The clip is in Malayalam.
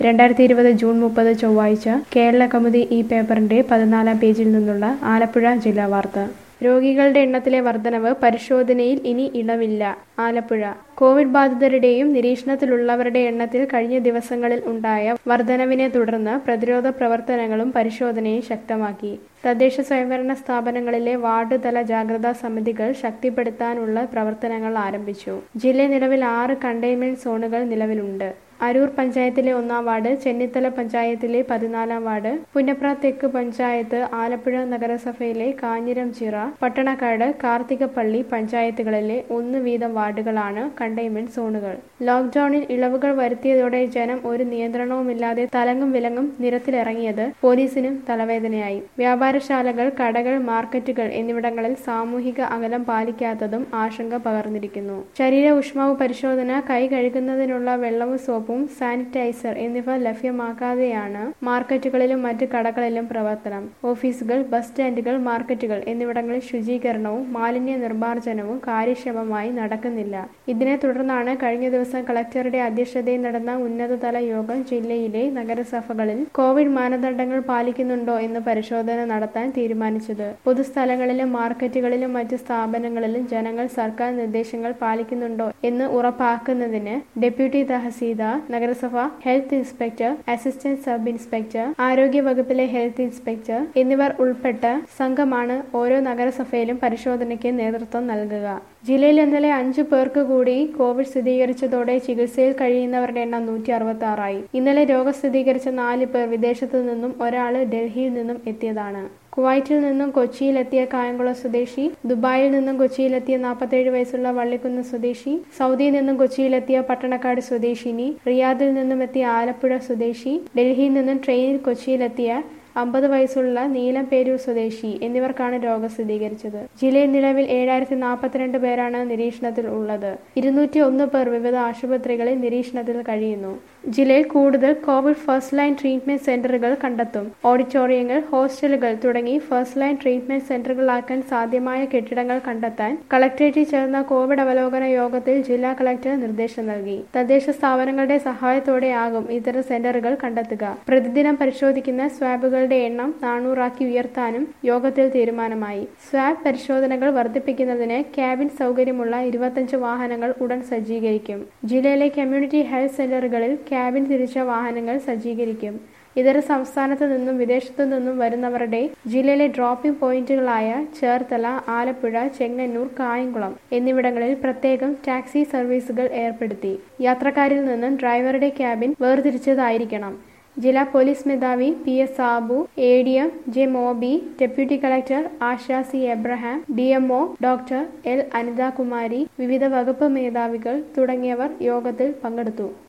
രണ്ടായിരത്തി ഇരുപത് ജൂൺ മുപ്പത് ചൊവ്വാഴ്ച കേരള കൗമുദി ഈ പേപ്പറിന്റെ പതിനാലാം പേജിൽ നിന്നുള്ള ആലപ്പുഴ ജില്ലാ വാർത്ത രോഗികളുടെ എണ്ണത്തിലെ വർധനവ് പരിശോധനയിൽ ഇനി ഇളവില്ല ആലപ്പുഴ കോവിഡ് ബാധിതരുടെയും നിരീക്ഷണത്തിലുള്ളവരുടെ എണ്ണത്തിൽ കഴിഞ്ഞ ദിവസങ്ങളിൽ ഉണ്ടായ വർധനവിനെ തുടർന്ന് പ്രതിരോധ പ്രവർത്തനങ്ങളും പരിശോധനയും ശക്തമാക്കി തദ്ദേശ സ്വയംഭരണ സ്ഥാപനങ്ങളിലെ വാർഡ് തല ജാഗ്രതാ സമിതികൾ ശക്തിപ്പെടുത്താനുള്ള പ്രവർത്തനങ്ങൾ ആരംഭിച്ചു ജില്ലയിൽ നിലവിൽ ആറ് കണ്ടെയ്ൻമെന്റ് സോണുകൾ നിലവിലുണ്ട് അരൂർ പഞ്ചായത്തിലെ ഒന്നാം വാർഡ് ചെന്നിത്തല പഞ്ചായത്തിലെ പതിനാലാം വാർഡ് പുന്നപ്ര തെക്ക് പഞ്ചായത്ത് ആലപ്പുഴ നഗരസഭയിലെ കാഞ്ഞിരം ചിറ പട്ടണക്കാട് കാർത്തികപ്പള്ളി പഞ്ചായത്തുകളിലെ ഒന്ന് വീതം വാർഡുകളാണ് കണ്ടെയ്ൻമെന്റ് സോണുകൾ ലോക്ഡൌണിൽ ഇളവുകൾ വരുത്തിയതോടെ ജനം ഒരു നിയന്ത്രണവുമില്ലാതെ തലങ്ങും വിലങ്ങും നിരത്തിലിറങ്ങിയത് പോലീസിനും തലവേദനയായി വ്യാപാരശാലകൾ കടകൾ മാർക്കറ്റുകൾ എന്നിവിടങ്ങളിൽ സാമൂഹിക അകലം പാലിക്കാത്തതും ആശങ്ക പകർന്നിരിക്കുന്നു ശരീര ഊഷ്മാവ് പരിശോധന കൈ കഴുകുന്നതിനുള്ള വെള്ളവും സോപ്പും സാനിറ്റൈസർ എന്നിവ ലഭ്യമാക്കാതെയാണ് മാർക്കറ്റുകളിലും മറ്റ് കടകളിലും പ്രവർത്തനം ഓഫീസുകൾ ബസ് സ്റ്റാൻഡുകൾ മാർക്കറ്റുകൾ എന്നിവിടങ്ങളിൽ ശുചീകരണവും മാലിന്യ നിർമ്മാർജ്ജനവും കാര്യക്ഷമമായി നടക്കുന്നില്ല ഇതിനെ തുടർന്നാണ് കഴിഞ്ഞ ദിവസം കളക്ടറുടെ അധ്യക്ഷതയിൽ നടന്ന ഉന്നതതല യോഗം ജില്ലയിലെ നഗരസഭകളിൽ കോവിഡ് മാനദണ്ഡങ്ങൾ പാലിക്കുന്നുണ്ടോ എന്ന് പരിശോധന നടത്താൻ തീരുമാനിച്ചത് പൊതുസ്ഥലങ്ങളിലും മാർക്കറ്റുകളിലും മറ്റ് സ്ഥാപനങ്ങളിലും ജനങ്ങൾ സർക്കാർ നിർദ്ദേശങ്ങൾ പാലിക്കുന്നുണ്ടോ എന്ന് ഉറപ്പാക്കുന്നതിന് ഡെപ്യൂട്ടി തഹസീൽദാർ നഗരസഭ health inspector assistant sub inspector ആരോഗ്യ വകുപ്പിലെ ഹെൽത്ത് ഇൻസ്പെക്ടർ എന്നിവർ ഉൾപ്പെട്ട സംഘമാണ് ഓരോ നഗരസഭയിലും പരിശോധനയ്ക്ക് നേതൃത്വം നൽകുക ജില്ലയിൽ ഇന്നലെ അഞ്ചു പേർക്ക് കൂടി കോവിഡ് സ്ഥിരീകരിച്ചതോടെ ചികിത്സയിൽ കഴിയുന്നവരുടെ എണ്ണം നൂറ്റി അറുപത്തി ആറായി ഇന്നലെ രോഗം സ്ഥിരീകരിച്ച നാല് പേർ വിദേശത്തു നിന്നും ഒരാൾ ഡൽഹിയിൽ നിന്നും എത്തിയതാണ് കുവൈറ്റിൽ നിന്നും കൊച്ചിയിലെത്തിയ കായംകുളം സ്വദേശി ദുബായിൽ നിന്നും കൊച്ചിയിലെത്തിയ നാൽപ്പത്തേഴ് വയസ്സുള്ള വള്ളിക്കുന്ന് സ്വദേശി സൗദിയിൽ നിന്നും കൊച്ചിയിലെത്തിയ പട്ടണക്കാട് സ്വദേശിനി റിയാദിൽ നിന്നും എത്തിയ ആലപ്പുഴ സ്വദേശി ഡൽഹിയിൽ നിന്നും ട്രെയിനിൽ കൊച്ചിയിലെത്തിയ അമ്പത് വയസ്സുള്ള നീലംപേരൂർ സ്വദേശി എന്നിവർക്കാണ് രോഗം സ്ഥിരീകരിച്ചത് ജില്ലയിൽ നിലവിൽ ഏഴായിരത്തി നാൽപ്പത്തിരണ്ട് പേരാണ് നിരീക്ഷണത്തിൽ ഉള്ളത് ഇരുന്നൂറ്റി ഒന്ന് പേർ വിവിധ ആശുപത്രികളിൽ നിരീക്ഷണത്തിൽ കഴിയുന്നു ജില്ലയിൽ കൂടുതൽ കോവിഡ് ഫസ്റ്റ് ലൈൻ ട്രീറ്റ്മെന്റ് സെന്ററുകൾ കണ്ടെത്തും ഓഡിറ്റോറിയങ്ങൾ ഹോസ്റ്റലുകൾ തുടങ്ങി ഫസ്റ്റ് ലൈൻ ട്രീറ്റ്മെന്റ് സെന്ററുകളാക്കാൻ സാധ്യമായ കെട്ടിടങ്ങൾ കണ്ടെത്താൻ കളക്ടറേറ്റിൽ ചേർന്ന കോവിഡ് അവലോകന യോഗത്തിൽ ജില്ലാ കളക്ടർ നിർദ്ദേശം നൽകി തദ്ദേശ സ്ഥാപനങ്ങളുടെ സഹായത്തോടെയാകും ഇത്തരം സെന്ററുകൾ കണ്ടെത്തുക പ്രതിദിനം പരിശോധിക്കുന്ന സ്വാബുകളുടെ എണ്ണം നാനൂറാക്കി ഉയർത്താനും യോഗത്തിൽ തീരുമാനമായി സ്വാബ് പരിശോധനകൾ വർദ്ധിപ്പിക്കുന്നതിന് ക്യാബിൻ സൗകര്യമുള്ള ഇരുപത്തഞ്ച് വാഹനങ്ങൾ ഉടൻ സജ്ജീകരിക്കും ജില്ലയിലെ കമ്മ്യൂണിറ്റി ഹെൽത്ത് സെന്ററുകളിൽ ക്യാബിൻ തിരിച്ച വാഹനങ്ങൾ സജ്ജീകരിക്കും ഇതര സംസ്ഥാനത്തു നിന്നും വിദേശത്തു നിന്നും വരുന്നവരുടെ ജില്ലയിലെ ഡ്രോപ്പിംഗ് പോയിന്റുകളായ ചേർത്തല ആലപ്പുഴ ചെങ്ങന്നൂർ കായംകുളം എന്നിവിടങ്ങളിൽ പ്രത്യേകം ടാക്സി സർവീസുകൾ ഏർപ്പെടുത്തി യാത്രക്കാരിൽ നിന്നും ഡ്രൈവറുടെ ക്യാബിൻ വേർതിരിച്ചതായിരിക്കണം ജില്ലാ പോലീസ് മേധാവി P S Sabu A D M J Mobi deputy collector Asha C Abraham D M O doctor L Anithakumari വിവിധ വകുപ്പ് മേധാവികൾ തുടങ്ങിയവർ യോഗത്തിൽ പങ്കെടുത്തു